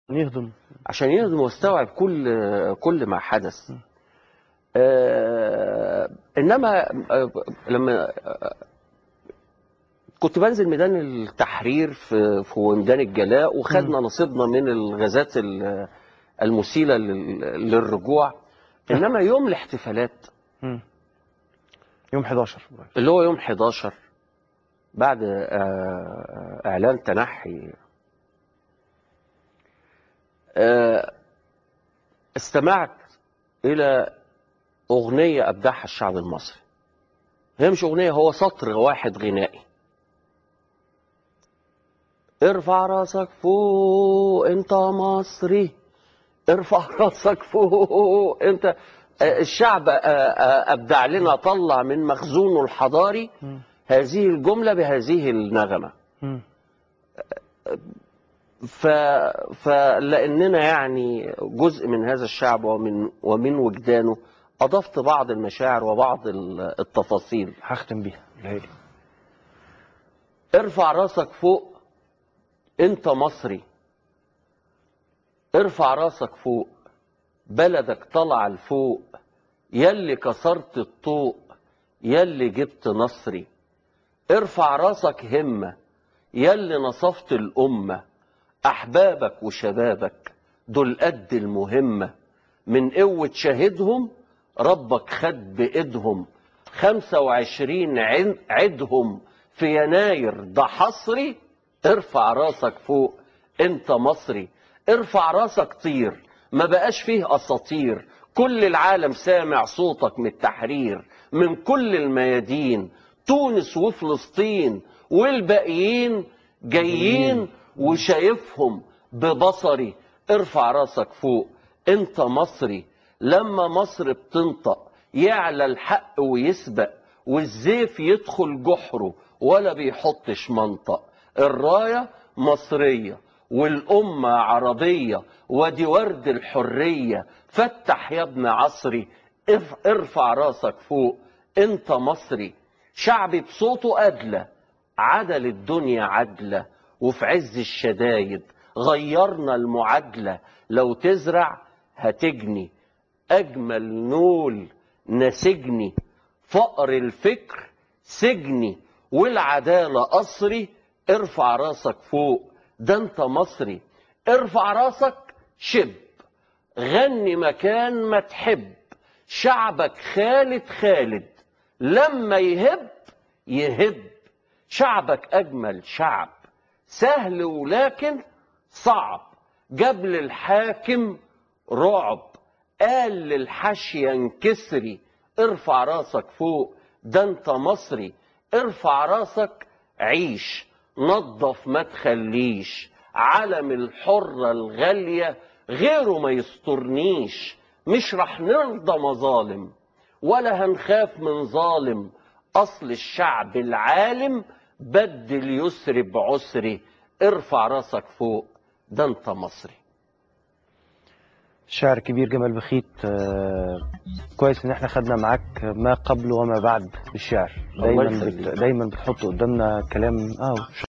يهضم عشان يهضم ويستوعب كل كل ما حدث آه انما آه لما آه كنت بنزل ميدان التحرير في في ميدان الجلاء وخدنا نصيبنا من الغازات ال- المسيله لل- للرجوع انما يوم الاحتفالات مم. يوم 11 اللي هو يوم 11 بعد آه، اعلان تنحي آه، استمعت الى اغنيه ابدعها الشعب المصري هي مش اغنيه هو سطر واحد غنائي ارفع راسك فوق انت مصري ارفع راسك فوق انت آه، الشعب آه، آه، ابدع لنا طلع من مخزونه الحضاري مم. هذه الجمله بهذه النغمه مم. ف... فلاننا يعني جزء من هذا الشعب ومن ومن وجدانه اضفت بعض المشاعر وبعض ال- التفاصيل هختم بيها ليلي ارفع راسك فوق انت مصري ارفع راسك فوق بلدك طلع لفوق يلي كسرت الطوق يلي جبت نصري ارفع راسك همة يلي نصفت الأمة أحبابك وشبابك دول قد المهمة من قوة شاهدهم ربك خد بإيدهم خمسة وعشرين عن- عدهم في يناير ده حصري ارفع راسك فوق انت مصري ارفع راسك طير ما بقاش فيه اساطير كل العالم سامع صوتك من التحرير من كل الميادين تونس وفلسطين والباقيين جايين وشايفهم ببصري ارفع راسك فوق انت مصري لما مصر بتنطق يعلى الحق ويسبق والزيف يدخل جحره ولا بيحطش منطق الراية مصرية والأمة عربية ودي ورد الحرية فتح يا ابن عصري اف- ارفع راسك فوق انت مصري شعبي بصوته أدلى عدل الدنيا عدلة وفي عز الشدايد غيرنا المعادلة لو تزرع هتجني أجمل نول نسجني فقر الفكر سجني والعدالة قصري ارفع راسك فوق ده انت مصري ارفع راسك شب غني مكان ما تحب شعبك خالد خالد لما يهب يهب شعبك أجمل شعب سهل ولكن صعب جاب للحاكم رعب قال للحشي انكسري ارفع راسك فوق ده انت مصري ارفع راسك عيش نظف ما تخليش علم الحرة الغالية غيره ما يسترنيش مش رح نرضى مظالم ولا هنخاف من ظالم أصل الشعب العالم بدل يسر بعسري ارفع راسك فوق ده انت مصري شاعر كبير جمال بخيت آه، كويس ان احنا خدنا معاك ما قبل وما بعد الشعر الله دايما يخليك. بت... دايما بتحط قدامنا كلام اه